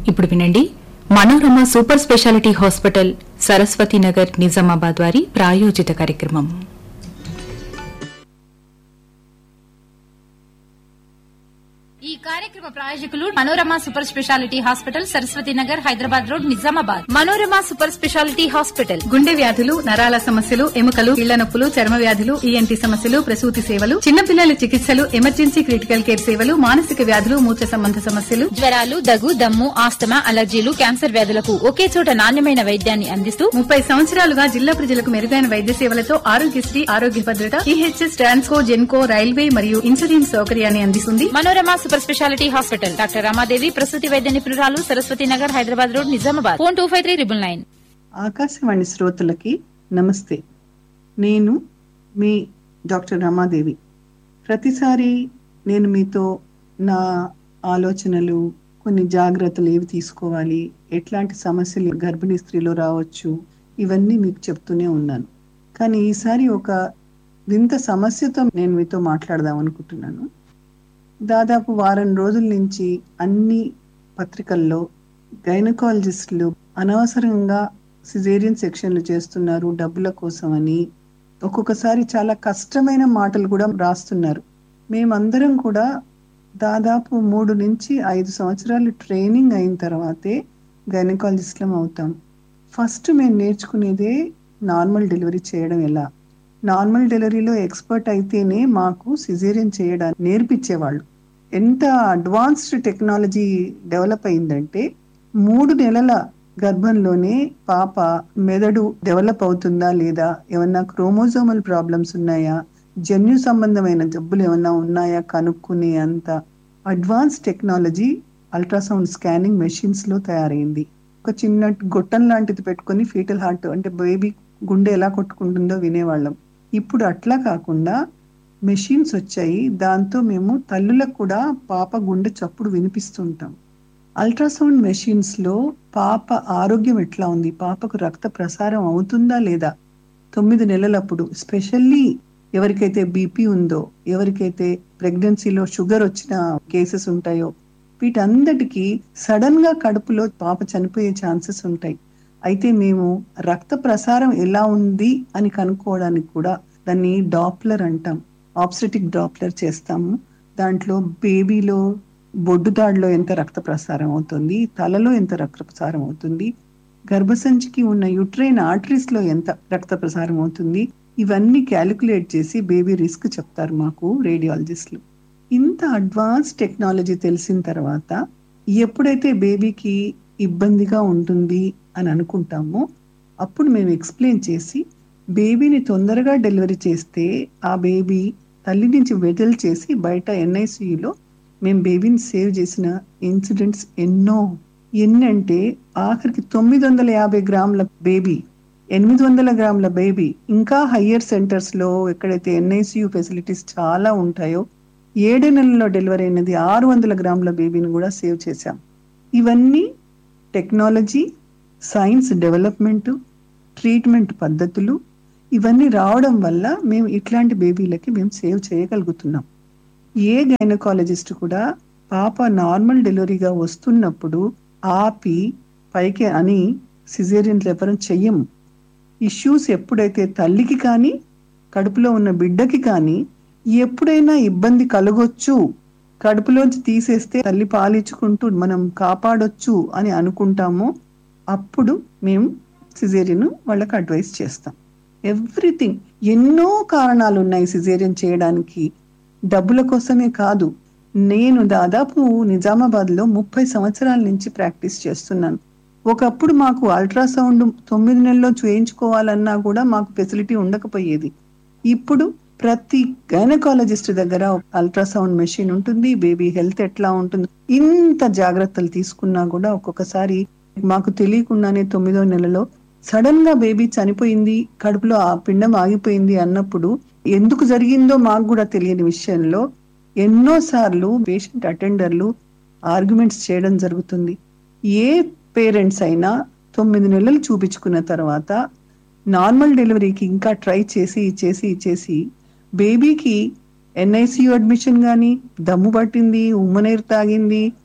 ఇప్పుడు వినండి Manorama super speciality hospital Saraswati Nagar Nizamabad వారి ప్రాయోజిత కార్యక్రమం ఈ కార్యక్రమ ప్రాయోజకులు Manorama super speciality hospital Saraswati Nagar Hyderabad road Nizamabad Manorama super speciality hospital గుండె వ్యాధులు నరాల సమస్యలు ఎముకలు కీళ్ల నొప్పులు చర్మ వ్యాధులు ఈఎన్టీ సమస్యలు ప్రసూతి సేవలు చిన్నపిల్లల చికిత్సలు ఎమర్జెన్సీ క్రిటికల్ కేర్ సేవలు మానసిక వ్యాధులు మూత్ర సంబంధ సమస్యలు జ్వరాలు దగ్గు దమ్ము ఆస్తమా అలర్జీలు క్యాన్సర్ వ్యాధులకు ఒకే చోట నాణ్యమైన వైద్యాన్ని అందిస్తూ ముప్పై సంవత్సరాలుగా జిల్లా ప్రజలకు మెరుగైన వైద్య సేవలతో ఆరోగ్యశ్రీ ఆరోగ్య భద్రత ఈహెచ్ఎస్ ట్రాన్స్కో జెన్కో రైల్వే మరియు ఇన్సూరెన్స్ సౌకర్యాన్ని అందిస్తుంది Manorama super speciality hospital doctor Ramadevi ప్రసూతి వైద్య నిపుణురాలు Saraswati Nagar Hyderabad road Nizamabad phone two five three triple nine Akashvani శ్రోతలకి నమస్తే నేను మీ డాక్టర్ రమాదేవి ప్రతిసారి నేను మీతో నా ఆలోచనలు కొన్ని జాగ్రత్తలు ఏవి తీసుకోవాలి ఎట్లాంటి సమస్యలు గర్భిణీ స్త్రీలో రావచ్చు ఇవన్నీ మీకు చెప్తూనే ఉన్నాను కానీ ఈసారి ఒక వింత సమస్యతో నేను మీతో మాట్లాడదాం అనుకుంటున్నాను దాదాపు వారం రోజుల నుంచి అన్ని పత్రికల్లో గైనకాలజిస్టులు అనవసరంగా సిజేరియన్ సెక్షన్లు చేస్తున్నారు డబ్బుల కోసం అని ఒక్కొక్కసారి చాలా కష్టమైన మాటలు కూడా రాస్తున్నారు మేమందరం కూడా దాదాపు మూడు నుంచి ఐదు సంవత్సరాలు ట్రైనింగ్ అయిన తర్వాతే గైనకాలజిస్ట్లం అవుతాం ఫస్ట్ మేము నేర్చుకునేదే నార్మల్ డెలివరీ చేయడం ఎలా నార్మల్ డెలివరీలో ఎక్స్పర్ట్ అయితేనే మాకు సిజేరియన్ చేయడానికి నేర్పించేవాళ్ళు ఎంత అడ్వాన్స్డ్ టెక్నాలజీ డెవలప్ అయిందంటే మూడు నెలల గర్భంలోనే పాప మెదడు డెవలప్ అవుతుందా లేదా ఏమన్నా క్రోమోజోమల్ ప్రాబ్లమ్స్ ఉన్నాయా జన్యు సంబంధమైన జబ్బులు ఏమన్నా ఉన్నాయా కనుక్కునే అంత advance technology ultrasound scanning machines లో తయారైంది ఒక చిన్న గొట్టం లాంటిది పెట్టుకొని ఫీటల్ హార్ట్ అంటే బేబీ గుండె ఎలా కొట్టుకుంటుందో వినేవాళ్ళం ఇప్పుడు అట్లా కాకుండా మెషిన్స్ వచ్చాయి దాంతో మేము తల్లులకు కూడా పాప గుండె చప్పుడు వినిపిస్తుంటాం అల్ట్రాసౌండ్ మెషిన్స్ లో పాప ఆరోగ్యం ఎట్లా ఉంది పాపకు రక్త ప్రసారం అవుతుందా లేదా తొమ్మిది నెలలప్పుడు స్పెషల్లీ ఎవరికైతే బీపీ ఉందో ఎవరికైతే ప్రెగ్నెన్సీలో షుగర్ వచ్చిన కేసెస్ ఉంటాయో వీటందటికి సడన్ గా కడుపులో పాప చనిపోయే ఛాన్సెస్ ఉంటాయి అయితే మేము రక్త ప్రసారం ఎలా ఉంది అని కనుక్కోవడానికి కూడా దాన్ని డాప్లర్ అంటాం ఆప్సెటిక్ డాప్లర్ చేస్తాము దాంట్లో బేబీలో బొడ్డుదాడిలో ఎంత రక్త ప్రసారం అవుతుంది తలలో ఎంత రక్త ప్రసారం అవుతుంది గర్భసంచికి ఉన్న యుట్రైన్ ఆర్టరీస్ లో ఎంత రక్త ప్రసారం అవుతుంది ఇవన్నీ క్యాలిక్యులేట్ చేసి బేబీ రిస్క్ చెప్తారు మాకు రేడియాలజిస్టులు ఇంత అడ్వాన్స్ టెక్నాలజీ తెలిసిన తర్వాత ఎప్పుడైతే బేబీకి ఇబ్బందిగా ఉంటుంది అని అనుకుంటామో అప్పుడు మేము ఎక్స్ప్లెయిన్ చేసి బేబీని తొందరగా డెలివరీ చేస్తే ఆ బేబీ తల్లి నుంచి వెదల్ చేసి బయట ఎన్ఐసియులో మేము బేబీని సేవ్ చేసిన ఇన్సిడెంట్స్ ఎన్నో ఎన్నంటే ఆఖరికి తొమ్మిది వందల యాభై గ్రాముల బేబీ ఎనిమిది వందల గ్రాముల బేబీ ఇంకా హయ్యర్ సెంటర్స్ లో ఎక్కడైతే ఎన్ఐసియు ఫెసిలిటీస్ చాలా ఉంటాయో ఏడు నెలల్లో డెలివరీ అయినది ఆరు వందల గ్రాముల బేబీని కూడా సేవ్ చేశాం ఇవన్నీ టెక్నాలజీ సైన్స్ డెవలప్మెంట్ ట్రీట్మెంట్ పద్ధతులు ఇవన్నీ రావడం వల్ల మేము ఇట్లాంటి బేబీలకి మేము సేవ్ చేయగలుగుతున్నాం ఏ గైనకాలజిస్ట్ కూడా పాప నార్మల్ డెలివరీగా వస్తున్నప్పుడు ఆపి పైకి అని సిజేరియన్ లేపరం చెయ్యము ఇష్యూస్ ఎప్పుడైతే తల్లికి కానీ కడుపులో ఉన్న బిడ్డకి కానీ ఎప్పుడైనా ఇబ్బంది కలగొచ్చు కడుపులోంచి తీసేస్తే తల్లి పాలించుకుంటూ మనం కాపాడొచ్చు అని అనుకుంటామో అప్పుడు మేము సిజేరియన్ వాళ్ళకి అడ్వైస్ చేస్తాం ఎవ్రీథింగ్ ఎన్నో కారణాలు ఉన్నాయి సిజేరియన్ చేయడానికి డబ్బుల కోసమే కాదు నేను దాదాపు నిజామాబాద్ లో ముప్పై సంవత్సరాల నుంచి ప్రాక్టీస్ చేస్తున్నాను ఒకప్పుడు మాకు అల్ట్రాసౌండ్ తొమ్మిది నెలల్లో చేయించుకోవాలన్నా కూడా మాకు ఫెసిలిటీ ఉండకపోయేది ఇప్పుడు ప్రతి గైనకాలజిస్ట్ దగ్గర అల్ట్రాసౌండ్ మెషిన్ ఉంటుంది బేబీ హెల్త్ ఎట్లా ఉంటుంది ఇంత జాగ్రత్తలు తీసుకున్నా కూడా ఒక్కొక్కసారి మాకు తెలియకుండానే తొమ్మిదో నెలలో సడన్ గా బేబీ చనిపోయింది కడుపులో ఆ పిండం ఆగిపోయింది అన్నప్పుడు ఎందుకు జరిగిందో మాకు కూడా తెలియని విషయంలో ఎన్నో సార్లు పేషెంట్ అటెండర్లు ఆర్గ్యుమెంట్స్ చేయడం జరుగుతుంది ఏ పేరెంట్స్ అయినా తొమ్మిది నెలలు చూపించుకున్న తర్వాత నార్మల్ డెలివరీకి ఇంకా ట్రై చేసి చేసి చేసి బేబీకి ఎన్ఐసియు అడ్మిషన్ కానీ దమ్ము పట్టింది ఉమ్మనీరు తాగింది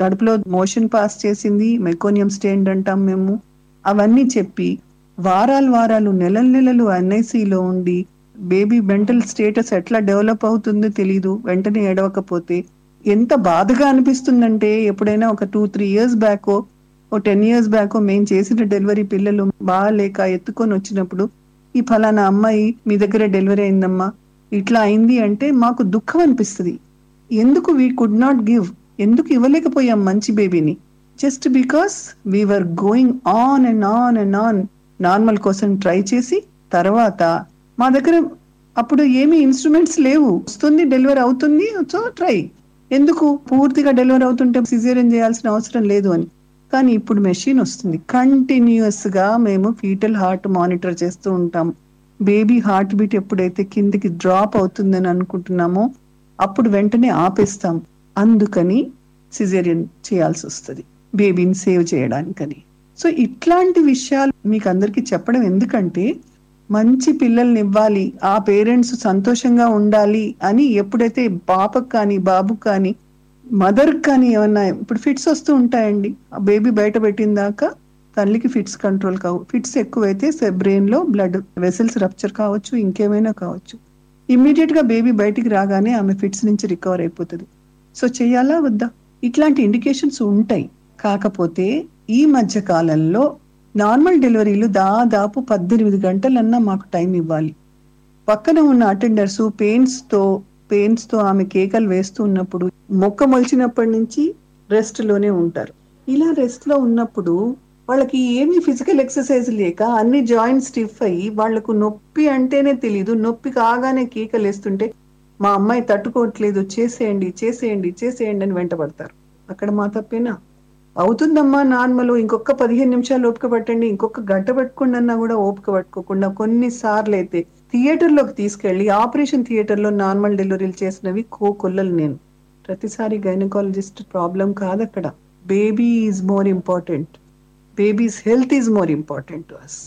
కడుపులో మోషన్ పాస్ చేసింది మెకోనియం స్టేండ్ అంటాం మేము అవన్నీ చెప్పి వారాలు వారాలు నెలలు నెలలు ఎన్ఐసిలో ఉండి బేబీ మెంటల్ స్టేటస్ ఎట్లా డెవలప్ అవుతుందో తెలీదు వెంటనే ఏడవకపోతే ఎంత బాధగా అనిపిస్తుందంటే ఎప్పుడైనా ఒక టూ త్రీ ఇయర్స్ బ్యాక్ ఓ టెన్ ఇయర్స్ బ్యాక్ మేము చేసిన డెలివరీ పిల్లలు బాగాలేక ఎత్తుకొని వచ్చినప్పుడు ఈ ఫలానా అమ్మాయి మీ దగ్గర డెలివరీ అయిందమ్మా ఇట్లా అయింది అంటే మాకు దుఃఖం అనిపిస్తుంది ఎందుకు వీ కుడ్ నాట్ గివ్ ఎందుకు ఇవ్వలేకపోయాం మంచి బేబీని just because we're going on and on and on normal కోసం ట్రై చేసి తర్వాత మా దగ్గర అప్పుడు ఏమీ ఇన్స్ట్రుమెంట్స్ లేవు వస్తుంది డెలివరీ అవుతుంది సో ట్రై ఎందుకు పూర్తిగా డెలివరీ అవుతుంటే సిజేరియన్ చేయాల్సిన అవసరం లేదు అని కానీ ఇప్పుడు మెషిన్ వస్తుంది కంటిన్యూస్ గా మేము ఫీటల్ హార్ట్ మానిటర్ చేస్తూ ఉంటాం బేబీ హార్ట్ బీట్ ఎప్పుడైతే కిందికి డ్రాప్ అవుతుందని అనుకుంటున్నామో అప్పుడు వెంటనే ఆపేస్తాం అందుకని సిజేరియన్ చేయాల్సి వస్తుంది బేబీని సేవ్ చేయడానికని సో ఇట్లాంటి విషయాలు మీకు అందరికీ చెప్పడం ఎందుకంటే మంచి పిల్లల్ని ఇవ్వాలి ఆ పేరెంట్స్ సంతోషంగా ఉండాలి అని ఎప్పుడైతే పాపకు కానీ బాబుకు కానీ మదర్ కానీ ఏమన్నా ఇప్పుడు ఫిట్స్ వస్తూ ఉంటాయండి ఆ బేబీ బయట పెట్టిన దాకా తల్లికి ఫిట్స్ కంట్రోల్ కావు ఫిట్స్ ఎక్కువైతే బ్రెయిన్ లో బ్లడ్ వెసల్స్ రప్చర్ కావచ్చు ఇంకేమైనా కావచ్చు ఇమ్మీడియట్ గా బేబీ బయటికి రాగానే ఆమె ఫిట్స్ నుంచి రికవర్ అయిపోతుంది సో చేయాలా వద్దా ఇట్లాంటి ఇండికేషన్స్ ఉంటాయి కాకపోతే ఈ మధ్య కాలంలో నార్మల్ డెలివరీలు దాదాపు పద్దెనిమిది గంటలన్నా మాకు టైం ఇవ్వాలి పక్కన ఉన్న అటెండర్స్ పెయిన్స్ తో పెయిన్స్ తో ఆమె కేకలు వేస్తూ ఉన్నప్పుడు మొక్క మొలిచినప్పటి నుంచి రెస్ట్ లోనే ఉంటారు ఇలా రెస్ట్ లో ఉన్నప్పుడు వాళ్ళకి ఏమీ ఫిజికల్ ఎక్సర్సైజ్ లేక అన్ని జాయింట్ స్టిఫ్ అయ్యి వాళ్లకు నొప్పి అంటేనే తెలీదు నొప్పి కాగానే కేకలు వేస్తుంటే మా అమ్మాయి తట్టుకోవట్లేదు చేసేయండి చేసేయండి చేసేయండి అని వెంటబడతారు అక్కడ మా తప్పేనా అవుతుందమ్మా నార్మల్ ఇంకొక పదిహేను నిమిషాలు ఓపిక పట్టండి ఇంకొక గంట పెట్టుకోండి అన్నా కూడా ఓపిక పట్టుకోకుండా కొన్నిసార్లు అయితే థియేటర్ లోకి తీసుకెళ్లి ఆపరేషన్ థియేటర్ లో నార్మల్ డెలివరీలు చేసినవి కో కొల్లలు నేను ప్రతిసారి గైనకాలజిస్ట్ ప్రాబ్లం కాదు అక్కడ baby is more important baby's health is more important to us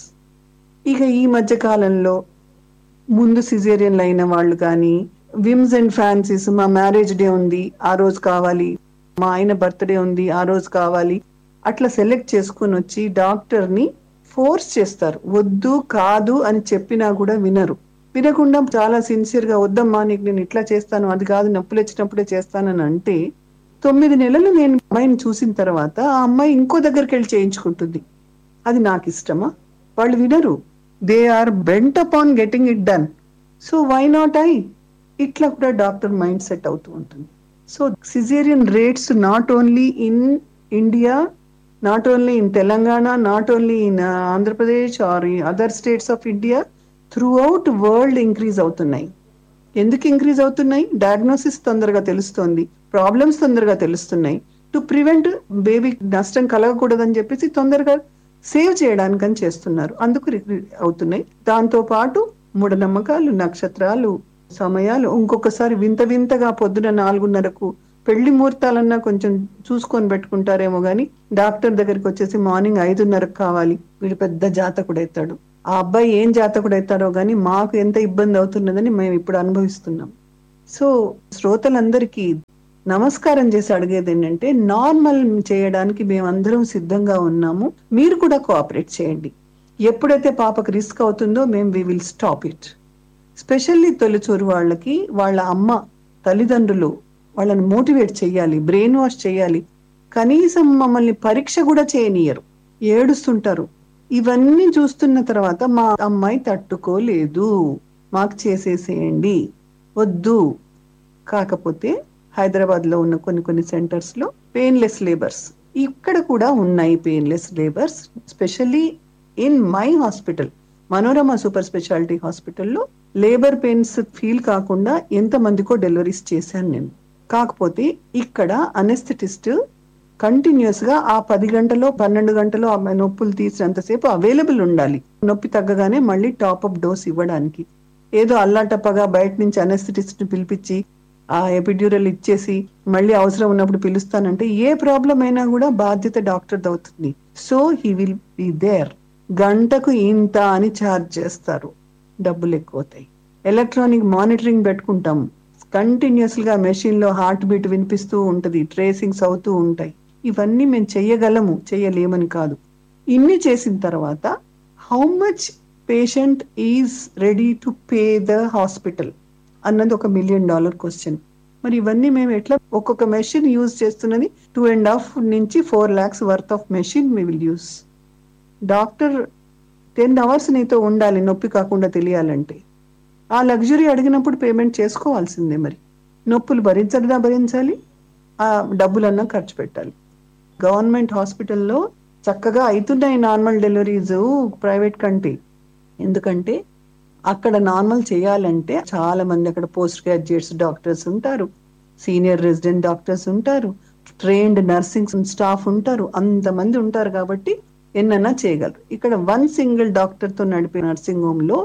ఇక ఈ మధ్య కాలంలో ముందు సిజేరియన్లు అయిన వాళ్ళు కానీ విమ్స్ అండ్ ఫ్యాన్సీస్ మా మ్యారేజ్ డే ఉంది ఆ రోజు కావాలి మా ఆయన బర్త్డే ఉంది ఆ రోజు కావాలి అట్లా సెలెక్ట్ చేసుకుని వచ్చి డాక్టర్ ని ఫోర్స్ చేస్తారు వద్దు కాదు అని చెప్పినా కూడా వినరు వినకుండా చాలా సిన్సియర్ గా వద్దమ్మా నీకు నేను ఇట్లా చేస్తాను అది కాదు నొప్పులు వచ్చినప్పుడే చేస్తానని అంటే తొమ్మిది నెలలు నేను అమ్మాయిని చూసిన తర్వాత ఆ అమ్మాయి ఇంకో దగ్గరికి వెళ్ళి చేయించుకుంటుంది అది నాకు ఇష్టమా వాళ్ళు వినరు they are bent upon getting it done so why not I ఇట్లా కూడా డాక్టర్ మైండ్ సెట్ అవుతూ ఉంటుంది so caesarean rates not only in India not only in Telangana not only in Andhra Pradesh or other states of India throughout world increase అవుతున్నాయి ఎందుకు increase అవుతున్నాయి diagnosis తొందరగా తెలుస్తోంది problems తొందరగా తెలుస్తున్నాయి టు ప్రివెంట్ బేబీ నష్టం కలగకూడదని చెప్పేసి తొందరగా సేవ్ చేయడానికని చేస్తున్నారు అందుకు రి- అవుతున్నాయి దాంతో పాటు మూఢనమ్మకాలు నక్షత్రాలు సమయాలు ఇంకొకసారి వింత వింతగా పొద్దున నాలుగున్నరకు పెళ్లి ముహూర్తాలన్నా కొంచెం చూసుకొని పెట్టుకుంటారేమో గాని డాక్టర్ దగ్గరికి వచ్చేసి మార్నింగ్ ఐదున్నరకు కావాలి వీడు పెద్ద జాతకుడు అవుతాడు ఆ అబ్బాయి ఏం జాతకుడు అవుతాడో గాని మాకు ఎంత ఇబ్బంది అవుతున్నదని మేము ఇప్పుడు అనుభవిస్తున్నాం సో శ్రోతలందరికీ నమస్కారం చేసి అడిగేది ఏంటంటే నార్మల్ చేయడానికి మేమందరం సిద్ధంగా ఉన్నాము మీరు కూడా కోఆపరేట్ చేయండి ఎప్పుడైతే పాపకు రిస్క్ అవుతుందో మేము we will stop it specially తొలిచూరు వాళ్ళకి వాళ్ళ అమ్మ తల్లిదండ్రులు వాళ్ళని మోటివేట్ చేయాలి బ్రెయిన్ వాష్ చేయాలి కనీసం మమ్మల్ని పరీక్ష కూడా చేయనీయరు ఏడుస్తుంటారు ఇవన్నీ చూస్తున్న తర్వాత మా అమ్మాయి తట్టుకోలేదు మాకు చేసేసేయండి వద్దు కాకపోతే హైదరాబాద్ లో ఉన్న కొన్ని కొన్ని సెంటర్స్ లో పెయిన్లెస్ లేబర్స్ ఇక్కడ కూడా ఉన్నాయి painless labours specially in my hospital Manorama super speciality హాస్పిటల్లో లేబర్ పెయిన్స్ ఫీల్ కాకుండా ఎంత మందికో డెలివరీస్ చేశాను నేను కాకపోతే ఇక్కడ అనెస్థెటిస్ట్ కంటిన్యూస్ గా ఆ పది గంటలో పన్నెండు గంటలో ఆ నొప్పులు తీసినంతసేపు అవైలబుల్ ఉండాలి నొప్పి తగ్గగానే మళ్ళీ టాప్ అప్ డోస్ ఇవ్వడానికి ఏదో అల్లాటప్పగా బయట నుంచి అనెస్థెటిస్ట్ ని పిలిపించి ఆ ఎపిడ్యూరల్ ఇచ్చేసి మళ్ళీ అవసరం ఉన్నప్పుడు పిలుస్తానంటే ఏ ప్రాబ్లం అయినా కూడా బాధ్యత డాక్టర్ అవుతుంది so he will be there గంటకు ఇంత అని ఛార్జ్ చేస్తారు డబ్బులు ఎక్కువ అవుతాయి ఎలక్ట్రానిక్ మానిటరింగ్ పెట్టుకుంటాం కంటిన్యూస్ గా మెషిన్ లో హార్ట్ బీట్ వినిపిస్తూ ఉంటది ట్రేసింగ్స్ అవుతూ ఉంటాయి ఇవన్నీ మేము చెయ్యగలము చెయ్యలేమని కాదు ఇన్ని చేసిన తర్వాత how much patient is ready to pay the hospital అన్నది ఒక మిలియన్ డాలర్ క్వశ్చన్ మరి ఇవన్నీ మేము ఎట్లా ఒక్కొక్క మెషిన్ యూజ్ చేస్తున్నది టూ అండ్ హాఫ్ నుంచి four lakhs worth of machine me will use doctor ten hours నీతో ఉండాలి నొప్పి కాకుండా తెలియాలంటే ఆ లగ్జరీ అడిగినప్పుడు పేమెంట్ చేసుకోవాల్సిందే మరి నొప్పులు భరించడదా భరించాలి ఆ డబ్బులన్నా ఖర్చు పెట్టాలి గవర్నమెంట్ హాస్పిటల్లో చక్కగా అవుతున్నాయి నార్మల్ డెలివరీస్ ప్రైవేట్ కంటే ఎందుకంటే అక్కడ నార్మల్ చేయాలంటే చాలా మంది అక్కడ పోస్ట్ గ్రాడ్యుయేట్స్ డాక్టర్స్ ఉంటారు సీనియర్ రెసిడెంట్ డాక్టర్స్ ఉంటారు ట్రైన్డ్ నర్సింగ్ స్టాఫ్ ఉంటారు అంతమంది ఉంటారు కాబట్టి ఎన్నన్నా చేయగలరు ఇక్కడ వన్ సింగిల్ డాక్టర్ తో నడిపే నర్సింగ్ హోమ్ లో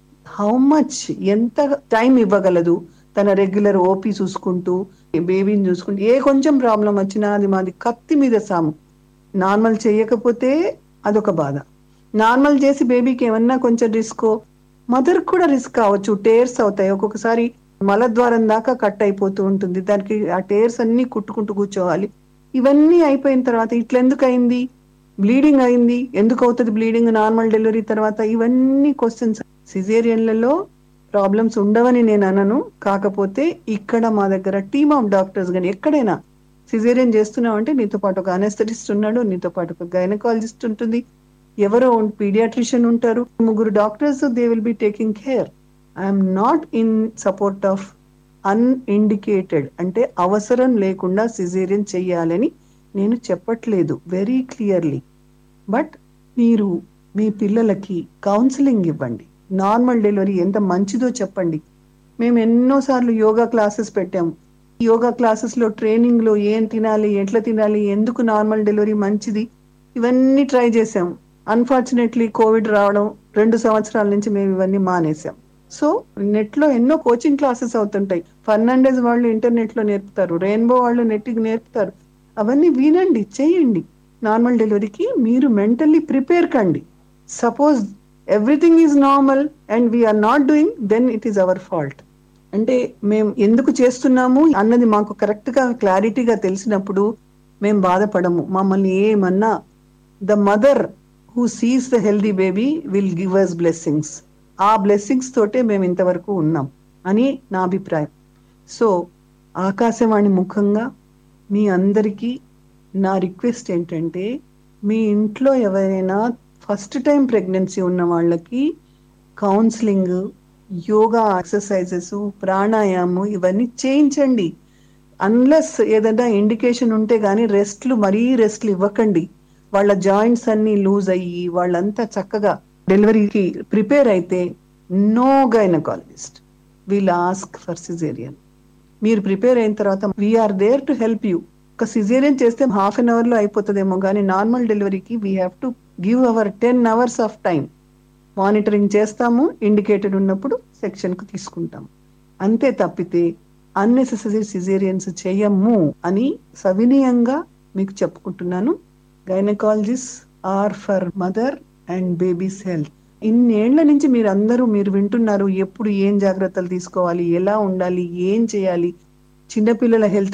హౌ మచ్ ఎంత టైం ఇవ్వగలదు తన రెగ్యులర్ ఓపీ చూసుకుంటూ బేబీని చూసుకుంటూ ఏ కొంచెం ప్రాబ్లం వచ్చినా అది మాది కత్తి మీద సాము నార్మల్ చేయకపోతే అదొక బాధ నార్మల్ చేసి బేబీకి ఏమన్నా కొంచెం రిస్క్ మదర్ కూడా రిస్క్ కావచ్చు టేర్స్ అవుతాయి ఒక్కొక్కసారి మలద్వారం దాకా కట్ అయిపోతూ ఉంటుంది దానికి ఆ టేర్స్ అన్ని కుట్టుకుంటూ కూర్చోవాలి ఇవన్నీ అయిపోయిన తర్వాత ఇట్లా ఎందుకు అయింది బ్లీడింగ్ అయింది ఎందుకు అవుతుంది బ్లీడింగ్ నార్మల్ డెలివరీ తర్వాత ఇవన్నీ క్వశ్చన్స్ సిజేరియన్లలో ప్రాబ్లమ్స్ ఉండవని నేను అనను కాకపోతే ఇక్కడ మా దగ్గర టీమ్ ఆఫ్ డాక్టర్స్ కానీ ఎక్కడైనా సిజేరియన్ చేస్తున్నావు అంటే నీతో పాటు ఒక అనెస్థెటిస్ట్ ఉన్నాడు నీతో పాటు ఒక గైనకాలజిస్ట్ ఉంటుంది ఎవరో పీడియాట్రిషియన్ ఉంటారు ముగ్గురు doctors they will be taking care I'm not in support of unindicated అంటే అవసరం లేకుండా సిజేరియన్ చెయ్యాలని నేను చెప్పట్లేదు వెరీ క్లియర్లీ బట్ మీరు మీ పిల్లలకి కౌన్సిలింగ్ ఇవ్వండి నార్మల్ డెలివరీ ఎంత మంచిదో చెప్పండి మేము ఎన్నోసార్లు యోగా క్లాసెస్ పెట్టాము యోగా క్లాసెస్ లో ట్రైనింగ్ లో ఏం తినాలి ఎట్లా తినాలి ఎందుకు నార్మల్ డెలివరీ మంచిది ఇవన్నీ ట్రై చేసాం అన్ఫార్చునేట్లీ కోవిడ్ రావడం రెండు సంవత్సరాల నుంచి మేము ఇవన్నీ మానేసాం సో నెట్ లో ఎన్నో కోచింగ్ క్లాసెస్ అవుతుంటాయి ఫర్నాండెస్ వాళ్ళు ఇంటర్నెట్ లో నేర్పుతారు రెయిన్బో వాళ్ళు నెట్ నేర్పుతారు అవన్నీ వినండి చేయండి నార్మల్ డెలివరీకి మీరు మెంటల్లీ ప్రిపేర్ కండి suppose everything is normal and we're not doing then it is our fault అంటే మేము ఎందుకు చేస్తున్నాము అన్నది మాకు కరెక్ట్ గా క్లారిటీగా తెలిసినప్పుడు మేము బాధపడము మమ్మల్ని ఏమన్నా the mother who sees the healthy baby will give us blessings ఆ బ్లెస్సింగ్స్ తోటే మేము ఇంతవరకు ఉన్నాం అని నా అభిప్రాయం సో ఆకాశవాణి ముఖంగా మీ అందరికీ నా రిక్వెస్ట్ ఏంటంటే మీ ఇంట్లో ఎవరైనా ఫస్ట్ టైం ప్రెగ్నెన్సీ ఉన్న వాళ్ళకి కౌన్సిలింగ్ యోగా ఎక్సర్సైజెస్ ప్రాణాయామం ఇవన్నీ చేయించండి అన్లెస్ ఏదైనా ఇండికేషన్ ఉంటే గానీ రెస్ట్లు మరీ రెస్ట్లు ఇవ్వకండి వాళ్ళ జాయింట్స్ అన్ని లూజ్ అయ్యి వాళ్ళంతా చక్కగా డెలివరీకి ప్రిపేర్ అయితే no gynaecologist will ask for caesarean మీరు ప్రిపేర్ అయిన తర్వాత we're there to help you ఒక సిజేరియన్ చేస్తే హాఫ్ అన్ అవర్ లో అయిపోతుందేమో కానీ నార్మల్ డెలివరీకి we have to give our ten hours of time monitoring చేస్తాము ఇండికేటెడ్ ఉన్నప్పుడు సెక్షన్ కు తీసుకుంటాం అంతే తప్పితే అన్నెసెసరీ సిజేరియన్స్ చేయము అని సవినీయంగా మీకు చెప్పుకుంటున్నాను gynaecologist are for mother and baby's health ఇన్నేళ్ల నుంచి మీరు అందరూ మీరు వింటున్నారు ఎప్పుడు ఏం జాగ్రత్తలు తీసుకోవాలి ఎలా ఉండాలి ఏం చేయాలి చిన్నపిల్లల హెల్త్